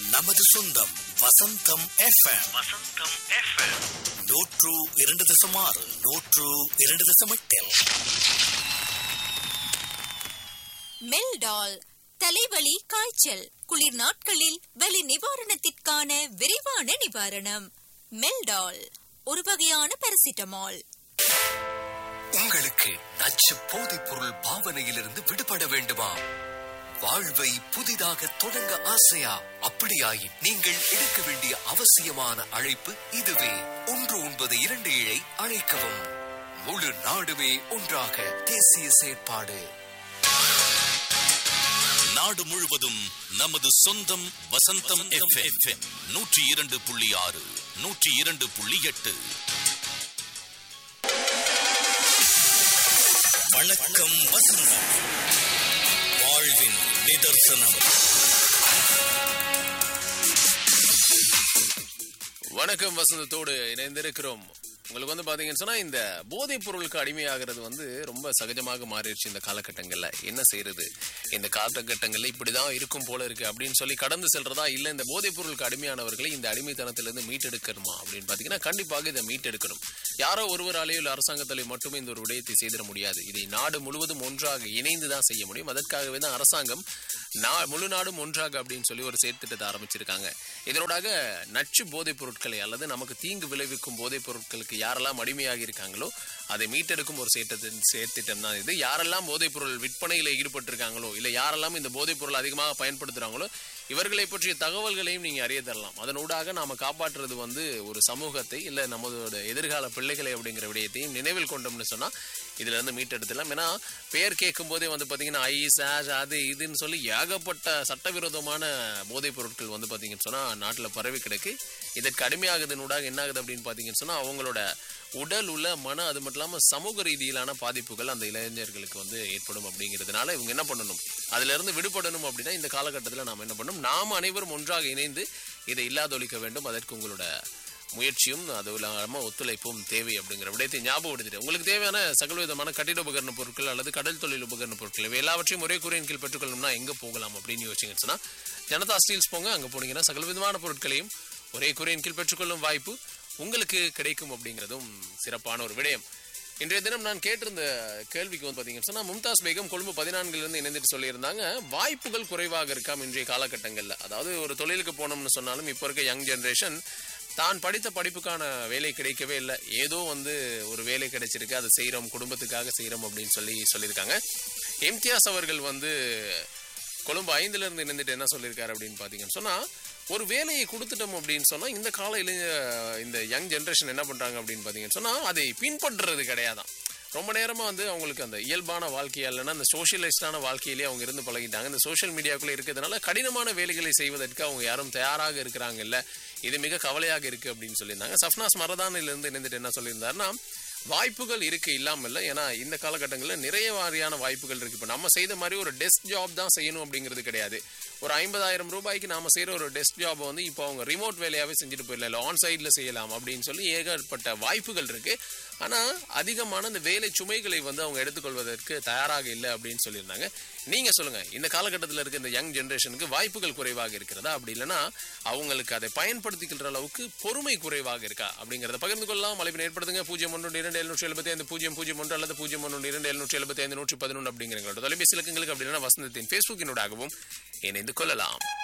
நமது சொந்தம் வசந்தம் எஃப்எம் வசந்தம் எஃப்எம் நூற்று இரண்டு தசம் ஆறு நூற்று இரண்டு தசம் எட்டில் மெல்டால் தலைவலி காய்ச்சல் குளிர் நாட்களில் வலி நிவாரணத்திற்கான விரைவான நிவாரணம் மெல்டால் ஒரு வகையான பாராசிட்டமால் உங்களுக்கு நச்சு போதைப் பொருள் பாவனையிலிருந்து விடுபட வேண்டுமா வாழ்வை புதிதாக தொடங்க ஆசையா அப்படியாயின் நீங்கள் எடுக்க வேண்டிய அவசியமான அழைப்பு இதுவே ஒன்று ஒன்பது இரண்டு ஏழை அழைக்கவும் முழு நாடுமே ஒன்றாக தேசிய செயற்பாடு நாடு முழுவதும் நமது சொந்தம் வசந்தம் எஃப்எம் நூற்றி இரண்டு புள்ளி ஆறு நூற்றி இரண்டு புள்ளி எட்டு வணக்கம் வசந்தம் வாழ்வின் நிதர்சனம் வணக்கம் வசந்தத்தோடு இணைந்திருக்கிறோம் உங்களுக்கு வந்து பாத்தீங்கன்னு சொன்னா இந்த போதைப் பொருளுக்கு அடிமையாகிறது வந்து ரொம்ப சகஜமாக மாறிடுச்சு இந்த காலகட்டங்கள்ல என்ன செய்யறது இந்த காலகட்டங்கள்ல இப்படிதான் இருக்கும் போல இருக்கு அப்படின்னு சொல்லி கடந்து செல்றதா இல்ல இந்த போதைப் பொருளுக்கு அடிமையானவர்களை இந்த அடிமைத்தனத்திலிருந்து மீட்டெடுக்கணுமா அப்படின்னு பாத்தீங்கன்னா கண்டிப்பாக இதை மீட்டெடுக்கணும் யாரோ ஒருவராலேயோ இல்ல அரசாங்கத்தாலேயோ மட்டுமே இந்த ஒரு விடயத்தை செய்திட முடியாது இதை நாடு முழுவதும் ஒன்றாக இணைந்து தான் செய்ய முடியும் அதற்காகவே தான் அரசாங்கம் நா முழு நாடும் ஒன்றாக அப்படின்னு சொல்லி ஒரு செயற்திட்டத்தை ஆரம்பிச்சிருக்காங்க இதனோடாக நச்சு போதைப் பொருட்களை அல்லது நமக்கு தீங்கு விளைவிக்கும் போதைப் பொருட்களுக்கு யாரெல்லாம் அடிமையாகி இருக்காங்களோ அதை மீட்டெடுக்கும் ஒரு செயற்திட்டம் செயற்திட்டம் தான் இது யாரெல்லாம் போதைப் பொருள் விற்பனையில் ஈடுபட்டிருக்காங்களோ இல்லை யாரெல்லாம் இந்த போதைப் பொருள் அதிகமாக பயன்படுத்துகிறாங்களோ இவர்களை பற்றிய தகவல்களையும் நீங்க அறிய தரலாம் அதனூடாக நாம காப்பாற்றுறது வந்து ஒரு சமூகத்தை இல்ல நம்மளோட எதிர்கால பிள்ளைகளை அப்படிங்கிற விடயத்தையும் நினைவில் கொண்டோம்னு சொன்னா இதுல இருந்து மீட்டெடுத்துலாம் ஏன்னா பெயர் கேட்கும் போதே வந்து பாத்தீங்கன்னா ஐ சாஷ் அது இதுன்னு சொல்லி ஏகப்பட்ட சட்டவிரோதமான போதைப் பொருட்கள் வந்து பாத்தீங்கன்னு சொன்னா நாட்டுல பரவி கிடக்கு இதற்கு அடிமையாகுதுனூடாக என்ன ஆகுது அப்படின்னு பாத்தீங்கன்னு சொன்னா அவங்களோட உடல் உள்ள மன அது மட்டும் இல்லாம சமூக ரீதியிலான பாதிப்புகள் அந்த இளைஞர்களுக்கு வந்து ஏற்படும் அப்படிங்கிறதுனால இவங்க என்ன பண்ணணும் அதுல இருந்து விடுபடணும் அப்படின்னா இந்த காலகட்டத்தில் நாம் என்ன பண்ணணும் நாம் அனைவரும் ஒன்றாக இணைந்து இதை இல்லாதொழிக்க வேண்டும் அதற்கு உங்களோட முயற்சியும் அது இல்லாம ஒத்துழைப்பும் தேவை அப்படிங்கிற விடயத்தை ஞாபகப்படுத்திட்டு உங்களுக்கு தேவையான சகல விதமான கட்டிட உபகரண பொருட்கள் அல்லது கடல் தொழில் உபகரண பொருட்கள் இவை எல்லாவற்றையும் ஒரே குறையின் கீழ் பெற்றுக்கொள்ளணும்னா எங்க போகலாம் அப்படின்னு யோசிச்சுங்கன்னு சொன்னா ஜனதா ஸ்டீல்ஸ் போங்க அங்க போனீங்கன்னா சகல விதமான பொருட்களையும் ஒரே குறையின் கீழ் பெற்றுக்கொள்ளும் வாய்ப்பு உங்களுக்கு கிடைக்கும் அப்படிங்கிறதும் சிறப்பான ஒரு விடயம் இன்றைய தினம் நான் கேட்டிருந்த கேள்விக்கு வந்து பாத்தீங்கன்னு சொன்னா மும்தாஸ் பேகம் கொழும்பு பதினான்குல இருந்து இணைந்துட்டு சொல்லியிருந்தாங்க வாய்ப்புகள் குறைவாக இருக்காம் இன்றைய காலகட்டங்கள்ல அதாவது ஒரு தொழிலுக்கு போனோம்னு சொன்னாலும் இப்போ இருக்க யங் ஜெனரேஷன் தான் படித்த படிப்புக்கான வேலை கிடைக்கவே இல்லை ஏதோ வந்து ஒரு வேலை கிடைச்சிருக்கு அதை செய்கிறோம் குடும்பத்துக்காக செய்கிறோம் அப்படின்னு சொல்லி சொல்லியிருக்காங்க இம்தியாஸ் அவர்கள் வந்து கொழும்பு ஐந்துல இருந்து இணைந்துட்டு என்ன சொல்லியிருக்காரு அப்படின்னு பார்த்தீங்கன்னு சொன்னா ஒரு வேலையை கொடுத்துட்டோம் அப்படின்னு சொன்னா இந்த கால இளைஞ இந்த யங் ஜெனரேஷன் என்ன பண்றாங்க அப்படின்னு பார்த்தீங்கன்னு சொன்னா அதை பின்பற்றுறது கிடையாதான் ரொம்ப நேரமா வந்து அவங்களுக்கு அந்த இயல்பான வாழ்க்கையா இல்லைன்னா அந்த சோஷியலைஸ்டான வாழ்க்கையிலேயே அவங்க இருந்து பழகிட்டாங்க இந்த சோஷியல் மீடியாக்குள்ள இருக்கிறதுனால கடினமான வேலைகளை செய்வதற்கு அவங்க யாரும் தயாராக இருக்கிறாங்க இல்ல இது மிக கவலையாக இருக்கு அப்படின்னு சொல்லியிருந்தாங்க சஃப்னாஸ் மரதானில இருந்து இணைந்துட்டு என்ன சொல்லியிருந்தாருன்னா வாய்ப்புகள் இருக்கு இல்லாம இல்ல ஏன்னா இந்த காலகட்டங்களில் நிறைய வாரியான வாய்ப்புகள் இருக்கு இப்போ நம்ம செய்த மாதிரி ஒரு டெஸ்க் ஜாப் தான் செய்யணும் அப்படிங்கிறது கிடையாது ஒரு ஐம்பதாயிரம் ரூபாய்க்கு நாம செய்யற ஒரு டெஸ்க் ஜாப் வந்து இப்போ அவங்க ரிமோட் வேலையாவே செஞ்சுட்டு போயிடலாம் இல்லை ஆன் சைட்ல செய்யலாம் அப்படின்னு சொல்லி ஏகப்பட்ட வாய்ப்புகள் இருக்கு ஆனா அதிகமான இந்த வேலை சுமைகளை வந்து அவங்க எடுத்துக்கொள்வதற்கு தயாராக இல்லை அப்படின்னு சொல்லியிருந்தாங்க நீங்க சொல்லுங்க இந்த காலகட்டத்தில் இருக்க இந்த யங் ஜெனரேஷனுக்கு வாய்ப்புகள் குறைவாக இருக்கிறதா அப்படி இல்லைன்னா அவங்களுக்கு அதை பயன்படுத்திக்கிற அளவுக்கு பொறுமை குறைவாக இருக்கா அப்படிங்கறத பகிர்ந்து கொள்ளலாம் அழைப்பினை ஏற்படுத்துங்க பூஜ்ஜியம் ஒன்று இரண்டு எழுநூற்றி எழுபத்தி ஐந்து பூஜ்ஜியம் பூஜ்ஜியம் ஒன்று அல்லது பூஜ்ஜியம் ஒன்று இரண்டு எழுநூற்றி எழுபத்தி ஐந்து நூற்றி பதினொன்று அப்படிங்கிறங்களோட தொலைபேசி இலக்கங்களுக்கு அப்படின்னா வசந்தத்தின் ஃபேஸ்புக்கினூடாகவும் இணைந்து கொள்ளலாம்